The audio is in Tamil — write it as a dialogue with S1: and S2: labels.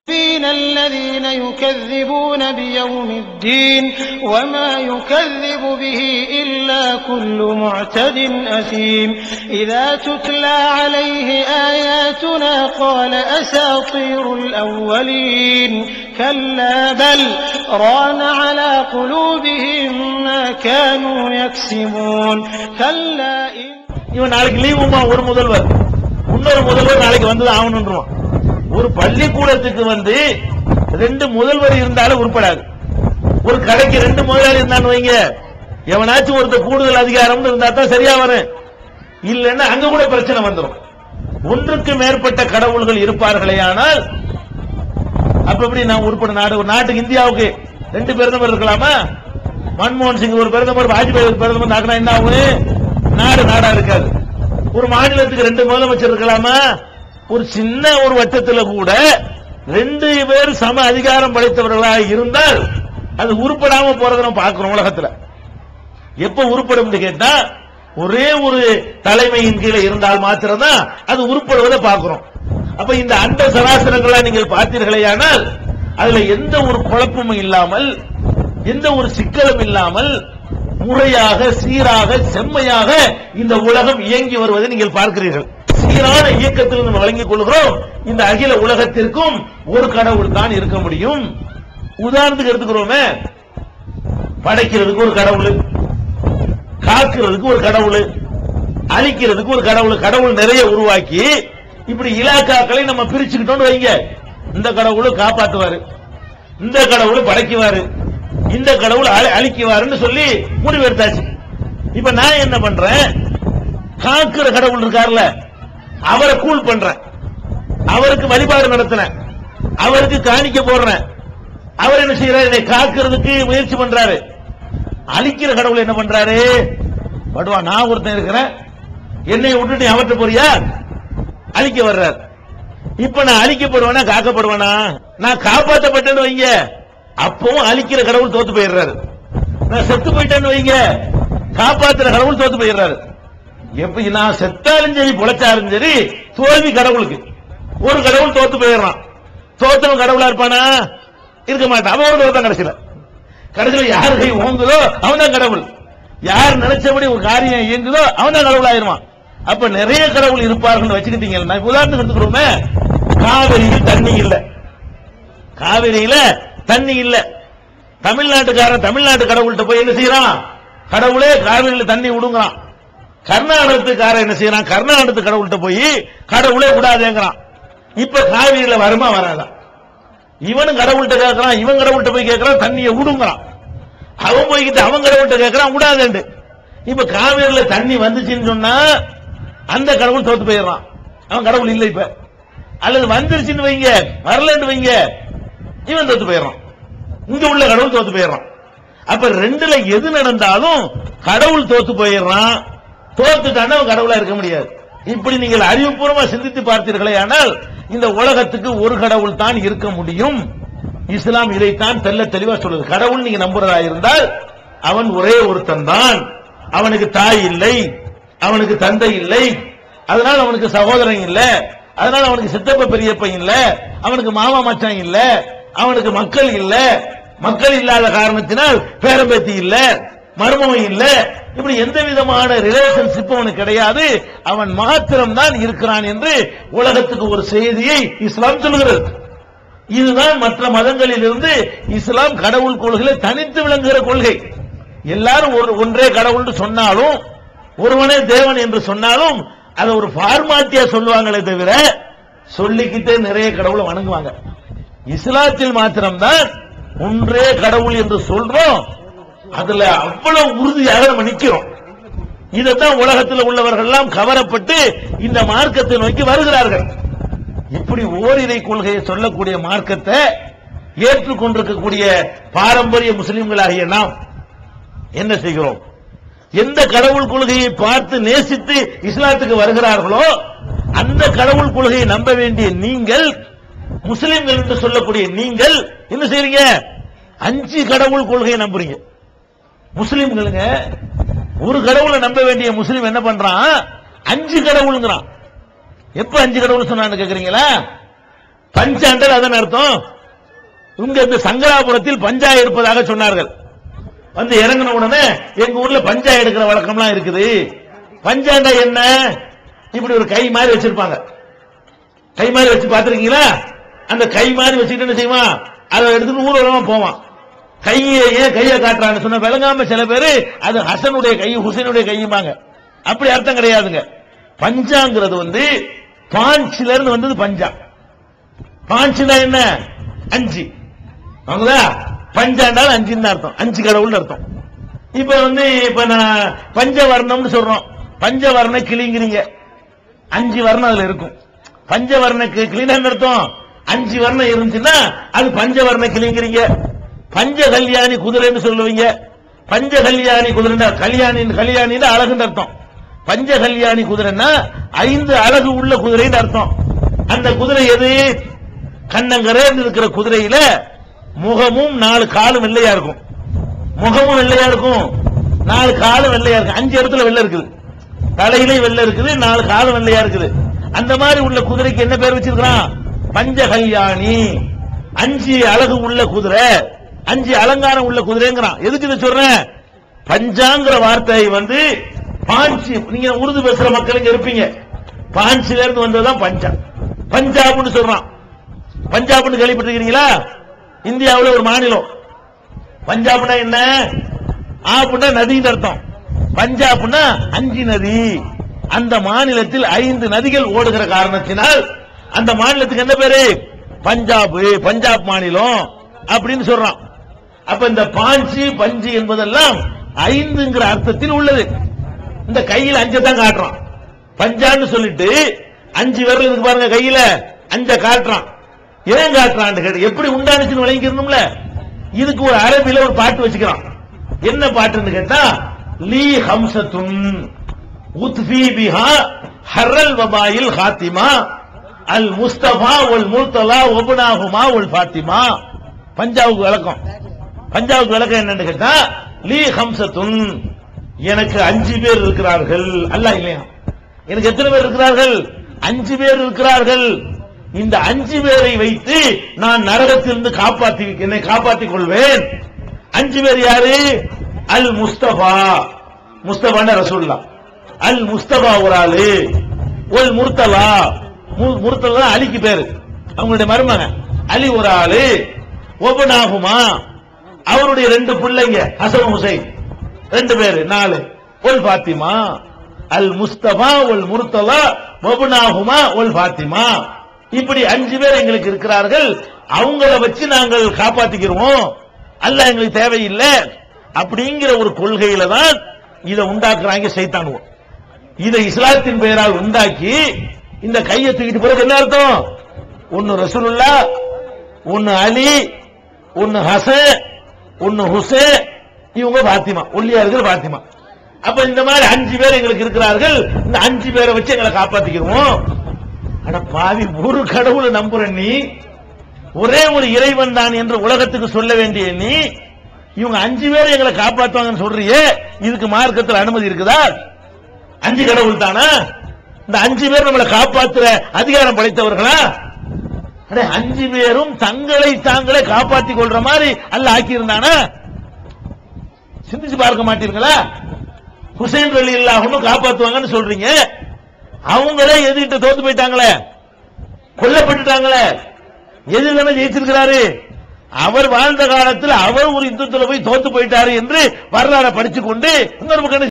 S1: فينا الذين يكذبون بيوم الدين وما يكذب به إلا كل معتد أثيم إذا تتلى عليه آياتنا قال أساطير الأولين كلا بل ران على قلوبهم ما كانوا يكسبون كلا إن
S2: இவன் நாளைக்கு லீவுமா ஒரு முதல்வர் இன்னொரு முதல்வர் நாளைக்கு வந்து ஆகணும்ன்றான் ஒரு பள்ளிக்கூடத்துக்கு வந்து ரெண்டு முதல்வர் இருந்தாலும் உருப்படாது ஒரு கடைக்கு ரெண்டு முதலாளி இருந்தான்னு வைங்க எவனாச்சும் ஒருத்தர் கூடுதல் அதிகாரம் இருந்தா தான் சரியா வரும் இல்லைன்னா அங்க கூட பிரச்சனை வந்துடும் ஒன்றுக்கு மேற்பட்ட கடவுள்கள் இருப்பார்களே ஆனால் அப்ப எப்படி நான் உருப்பட நாடு ஒரு நாட்டுக்கு இந்தியாவுக்கு ரெண்டு பிரதமர் இருக்கலாமா மன்மோகன் சிங் ஒரு பிரதமர் வாஜ்பாய் ஒரு பிரதமர் ஆகினா என்ன ஆகும் நாடு நாடா இருக்காது ஒரு மாநிலத்துக்கு ரெண்டு முதலமைச்சர் இருக்கலாமா ஒரு சின்ன ஒரு வட்டத்துல கூட ரெண்டு பேர் சம அதிகாரம் படைத்தவர்களாக இருந்தால் அது உருப்படாம போறதை நம்ம பார்க்கிறோம் உலகத்துல எப்ப உருப்படும் கேட்டா ஒரே ஒரு தலைமையின் கீழே இருந்தால் மாத்திரம்தான் அது உருப்படுவதை பார்க்கிறோம் அப்ப இந்த அண்ட சராசரங்களா நீங்கள் பார்த்தீர்களேயானால் அதுல எந்த ஒரு குழப்பமும் இல்லாமல் எந்த ஒரு சிக்கலும் இல்லாமல் முறையாக சீராக செம்மையாக இந்த உலகம் இயங்கி வருவதை நீங்கள் பார்க்கிறீர்கள் சீரான இயக்கத்தில் நம்ம வழங்கிக் கொள்கிறோம் இந்த அகில உலகத்திற்கும் ஒரு கடவுள் தான் இருக்க முடியும் உதாரணத்துக்கு எடுத்துக்கிறோமே படைக்கிறதுக்கு ஒரு கடவுள் காக்கிறதுக்கு ஒரு கடவுள் அழிக்கிறதுக்கு ஒரு கடவுள் கடவுள் நிறைய உருவாக்கி இப்படி இலாக்காக்களை நம்ம பிரிச்சுக்கிட்டோம்னு வைங்க இந்த கடவுள் காப்பாற்றுவாரு இந்த கடவுள் படைக்குவாரு இந்த கடவுள் அழி- அழிக்குவாருன்னு சொல்லி முடிவெடுத்தாச்சு இப்ப நான் என்ன பண்றேன் காக்கிற கடவுள் இருக்கார்ல அவரை கூல் பண்றேன் அவருக்கு வழிபாடு நடத்தினேன் அவருக்கு காணிக்க போடுறேன் அவர் என்ன செய்யறாரு என்னை காக்கிறதுக்கு முயற்சி பண்றாரு அழிக்கிற கடவுள் என்ன பண்றாரு படுவா நான் ஒருத்தன் இருக்கிறேன் என்னை விட்டுட்டு நீ அவர்ட்ட போறியா அழிக்க வர்றார் இப்ப நான் அழிக்கப்படுவேனா காக்கப்படுவேனா நான் காப்பாற்றப்பட்டேன்னு வைங்க அப்பவும் அழிக்கிற கடவுள் தோத்து போயிடுறாரு நான் செத்து போயிட்டேன்னு வைங்க காப்பாத்துற கடவுள் தோத்து போயிடுறாரு எப்ப நான் செத்தாலும் சரி பொழைச்சாலும் சரி தோல்வி கடவுளுக்கு ஒரு கடவுள் தோத்து போயிடுறான் தோத்தவன் கடவுளா இருப்பானா இருக்க மாட்டான் அவன் ஒரு தோத்தான் கடைசியில கடைசியில யார் கை ஓங்குதோ அவன் தான் கடவுள் யார் நினைச்சபடி ஒரு காரியம் இயங்குதோ அவன் தான் கடவுள் ஆயிருவான் அப்ப நிறைய கடவுள் இருப்பார்கள் வச்சுக்கிட்டீங்கன்னா இப்ப உதாரணத்துக்கு எடுத்துக்கிறோமே காவிரியில் தண்ணி இல்ல காவிரியில தண்ணி இல்ல தமிழ்நாட்டுக்காரன் தமிழ்நாட்டு கடவுள்கிட்ட போய் என்ன செய்யறான் கடவுளே காவிரியில தண்ணி விடுங்கிறான் கர்நாடகத்துக்காரன் என்ன செய்யறான் கர்நாடகத்து கடவுள்கிட்ட போய் கடவுளே விடாதேங்கிறான் இப்ப காவிரியில வருமா வராதா இவனும் கடவுள்கிட்ட கேட்கறான் இவன் கடவுள்கிட்ட போய் கேட்கறான் தண்ணியை விடுங்கிறான் அவன் போய்கிட்டு அவன் கடவுள்கிட்ட கேட்கறான் விடாதேண்டு இப்ப காவிரியில தண்ணி வந்துச்சுன்னு சொன்னா அந்த கடவுள் தோத்து போயிடுறான் அவன் கடவுள் இல்லை இப்ப அல்லது வந்துருச்சுன்னு வைங்க வரலன்னு வைங்க இவன் தோத்து போயிடுறான் இங்க உள்ள கடவுள் தோத்து போயிடுறான் அப்ப ரெண்டுல எது நடந்தாலும் கடவுள் தோத்து போயிடுறான் தோத்துட்டான்னா அவன் கடவுளா இருக்க முடியாது இப்படி நீங்கள் அறிவுபூர்வமா சிந்தித்து பார்த்தீர்களே ஆனால் இந்த உலகத்துக்கு ஒரு கடவுள் தான் இருக்க முடியும் இஸ்லாம் இதைத்தான் தெல்ல தெளிவா சொல்லுது கடவுள் நீங்க நம்புறதா இருந்தால் அவன் ஒரே ஒருத்தன் தான் அவனுக்கு தாய் இல்லை அவனுக்கு தந்தை இல்லை அதனால அவனுக்கு சகோதரன் இல்ல அதனால அவனுக்கு சித்தப்ப பெரியப்பன் இல்ல அவனுக்கு மாமா மச்சான் இல்ல அவனுக்கு மக்கள் இல்ல மக்கள் இல்லாத காரணத்தினால் பேரம்பேத்தி இல்ல மர்மம் இல்ல இப்படி எந்த விதமான ரிலேஷன்ஷிப் அவனுக்கு கிடையாது அவன் மாத்திரம் தான் இருக்கிறான் என்று உலகத்துக்கு ஒரு செய்தியை இஸ்லாம் சொல்கிறது இதுதான் மற்ற மதங்களில் இருந்து இஸ்லாம் கடவுள் கொள்கையில தனித்து விளங்குகிற கொள்கை எல்லாரும் ஒரு ஒன்றே கடவுள் சொன்னாலும் ஒருவனே தேவன் என்று சொன்னாலும் அதை ஒரு ஃபார்மாலிட்டியா சொல்லுவாங்களே தவிர சொல்லிக்கிட்டே நிறைய கடவுளை வணங்குவாங்க இஸ்லாத்தில் மாத்திரம்தான் ஒன்றே கடவுள் என்று சொல்றோம் அதுல அவ்வளவு உறுதியாக நம்ம நிக்கிறோம் இதைத்தான் உலகத்தில் உள்ளவர்கள் எல்லாம் கவரப்பட்டு இந்த மார்க்கத்தை நோக்கி வருகிறார்கள் இப்படி ஓரிரை கொள்கையை சொல்லக்கூடிய மார்க்கத்தை ஏற்றுக்கொண்டிருக்கக்கூடிய பாரம்பரிய முஸ்லிம்களாகிய நாம் என்ன செய்கிறோம் எந்த கடவுள் கொள்கையை பார்த்து நேசித்து இஸ்லாத்துக்கு வருகிறார்களோ அந்த கடவுள் கொள்கையை நம்ப வேண்டிய நீங்கள் முஸ்லிம்கள் என்று சொல்லக்கூடிய நீங்கள் என்ன செய்றீங்க அஞ்சு கடவுள் கொள்கையை நம்புறீங்க முஸ்லிம்களுங்க ஒரு கடவுளை நம்ப வேண்டிய முஸ்லிம் என்ன பண்றான் அஞ்சு கடவுளுங்கிறான் எப்ப அஞ்சு கடவுள் சொன்னான்னு கேக்குறீங்களா பஞ்சாண்டல் அதன் அர்த்தம் இங்க இந்த சங்கராபுரத்தில் பஞ்சா இருப்பதாக சொன்னார்கள் வந்து இறங்கின உடனே எங்க ஊர்ல பஞ்சா எடுக்கிற வழக்கம்லாம் இருக்குது பஞ்சாண்டா என்ன இப்படி ஒரு கை மாதிரி வச்சிருப்பாங்க கை மாதிரி வச்சு பாத்திருக்கீங்களா அந்த கை மாதிரி வச்சுக்கிட்டு என்ன செய்வான் அதை எடுத்துட்டு ஊர்வலமா போவான் கையை ஏன் கையை காட்டுறான்னு சொன்ன விளங்காம சில பேரு அது ஹசனுடைய கை ஹுசைனுடைய கையுமாங்க அப்படி அர்த்தம் கிடையாதுங்க பஞ்சாங்கிறது வந்து பாஞ்சில இருந்து வந்தது பஞ்சா பாஞ்சுனா என்ன அஞ்சு வாங்குதா பஞ்சாண்டால் அஞ்சுன்னு அர்த்தம் அஞ்சு கடவுள்னு அர்த்தம் இப்ப வந்து இப்ப நான் பஞ்சவர்ணம்னு சொல்றோம் பஞ்சவர்ண கிளிங்கிறீங்க அஞ்சு வர்ணம் அதுல இருக்கும் பஞ்சவர்ண கி- கிளின்னு என்ன அர்த்தம் அஞ்சு வர்ணம் இருந்துச்சுன்னா அது பஞ்சவர்ண கிளிங்கிறீங்க பஞ்ச கல்யாணி குதிரைன்னு சொல்லுவீங்க பஞ்ச கல்யாணி குதிரைன்னா கல்யாணி கல்யாணின்னு அழகுன்னு அர்த்தம் பஞ்ச கல்யாணி குதிரைன்னா ஐந்து அழகு உள்ள குதிரைன்னு அர்த்தம் அந்த குதிரை எது கண்ணங்கரேன்னு இருக்கிற குதிரையில முகமும் நாலு காலும் வெள்ளையா இருக்கும் முகமும் வெள்ளையா இருக்கும் நாலு காலும் வெள்ளையா இருக்கு அஞ்சு இடத்துல வெள்ளை இருக்குது தலையிலையும் வெள்ளை இருக்குது நாலு காலும் வெள்ளையா இருக்குது அந்த மாதிரி உள்ள குதிரைக்கு என்ன பேர் வச்சிருக்கான் பஞ்ச கல்யாணி அஞ்சு அழகு உள்ள குதிரை அஞ்சு அலங்காரம் உள்ள குதிரைங்கிறான் எதுக்கு இதை சொல்றேன் பஞ்சாங்கிற வார்த்தை வந்து பாஞ்சி நீங்க உருது பேசுற மக்கள் இங்க இருப்பீங்க பாஞ்சில இருந்து வந்ததுதான் பஞ்சா பஞ்சாப்னு சொல்றான் பஞ்சாப்னு கேள்விப்பட்டிருக்கீங்களா இந்தியாவுல ஒரு மாநிலம் பஞ்சாப்னா என்ன ஆப்புனா நதின்னு அர்த்தம் பஞ்சாப்னா அஞ்சு நதி அந்த மாநிலத்தில் ஐந்து நதிகள் ஓடுகிற காரணத்தினால் அந்த மாநிலத்துக்கு என்ன பேரு பஞ்சாப் பஞ்சாப் மாநிலம் அப்படின்னு சொல்றான் அப்ப இந்த பாஞ்சி பஞ்சு என்பதெல்லாம் ஐந்துங்கிற அர்த்தத்தில் உள்ளது இந்த கையில அஞ்சை தான் காட்டுறான் பஞ்சான்னு சொல்லிட்டு அஞ்சு விரல் இருக்கு பாருங்க கையில அஞ்ச காட்டுறான் ஏன் காட்டுறான் கேட்டு எப்படி உண்டானுச்சுன்னு விளங்கிக்கணும்ல இதுக்கு ஒரு அரபில ஒரு பாட்டு வச்சுக்கிறான் என்ன பாட்டுன்னு கேட்டா லீ ஹம்சத்துன் உத்ஃபி பிஹா ஹர்ரல் வபாயில் ஹாத்திமா அல் முஸ்தபா ஒல் முர்தலா ஒபுனாகுமா ஒல் ஃபாத்திமா பஞ்சாவுக்கு விளக்கம் பஞ்சாவுக்கு விளக்கம் என்னன்னு கேட்டா லீ ஹம்சத்துன் எனக்கு அஞ்சு பேர் இருக்கிறார்கள் அல்லாஹ் இல்லையா எனக்கு எத்தனை பேர் இருக்கிறார்கள் அஞ்சு பேர் இருக்கிறார்கள் இந்த அஞ்சு பேரை வைத்து நான் நரகத்திலிருந்து காப்பாற்றி என்னை காப்பாற்றிக் கொள்வேன் அஞ்சு பேர் யாரு அல் முஸ்தபா முஸ்தபான ரசூல்லா அல் முஸ்தபா ஒரு ஆளு ஒல் முர்த்தலா மு- முர்த்தலா அலிக்கு பேரு அவங்களுடைய மருமகன் அலி ஒரு ஆளு ஒபனாகுமா அவருடைய ரெண்டு பிள்ளைங்க ஹசன் ஹுசைன் ரெண்டு பேரு நாலு ஒல் பாத்திமா அல் முஸ்தபா ஒல் முர்த்தலா ஒபனாகுமா ஒல் பாத்திமா இப்படி அஞ்சு பேர் எங்களுக்கு இருக்கிறார்கள் அவங்கள வச்சு நாங்கள் காப்பாத்திக்கிறோம் அல்லாஹ் எங்களுக்கு தேவையில்லை அப்படிங்கிற ஒரு கொள்கையில தான் இதை உண்டாக்குறாங்க சைத்தானுவோம் இதை இஸ்லாத்தின் பெயரால் உண்டாக்கி இந்த கையை தூக்கிட்டு பிறகு என்ன அர்த்தம் ஒன்னு ரசூலுல்லா ஒன்னு அலி ஒன்னு ஹசன் ஒன்னு ஹுசேன் இவங்க பாத்திமா ஒல்லியார்கள் பாத்திமா அப்ப இந்த மாதிரி அஞ்சு பேர் எங்களுக்கு இருக்கிறார்கள் இந்த அஞ்சு பேரை வச்சு எங்களை காப்பாத்திக்கிறோம் அட பாவி ஒரு கடவுளை நம்புற நீ ஒரே ஒரு இறைவன் தான் என்று உலகத்துக்கு சொல்ல வேண்டிய நீ இவங்க அஞ்சு பேரை எங்களை காப்பாத்துவாங்கன்னு சொல்றியே இதுக்கு மார்க்கத்தில் அனுமதி இருக்குதா அஞ்சு கடவுள் தானா இந்த அஞ்சு பேர் நம்மளை காப்பாத்துற அதிகாரம் படைத்தவர்களா அடே அஞ்சு பேரும் தங்களை தாங்களே காப்பாத்திக் கொள்ற மாதிரி அல்ல ஆக்கி இருந்தானா சிந்திச்சு பார்க்க மாட்டீர்களா ஹுசைன் அலி இல்லாம காப்பாத்துவாங்கன்னு சொல்றீங்க அவங்களே எதிர்த்து தோத்து போயிட்டாங்களே கொல்லப்பட்டுட்டாங்களே எதிர் தானே ஜெயிச்சிருக்கிறாரு அவர் வாழ்ந்த காலத்தில் அவர் ஒரு யுத்தத்தில் போய் தோத்து போயிட்டாரு என்று வரலாறு படிச்சுக் கொண்டு இன்னொரு பக்கம்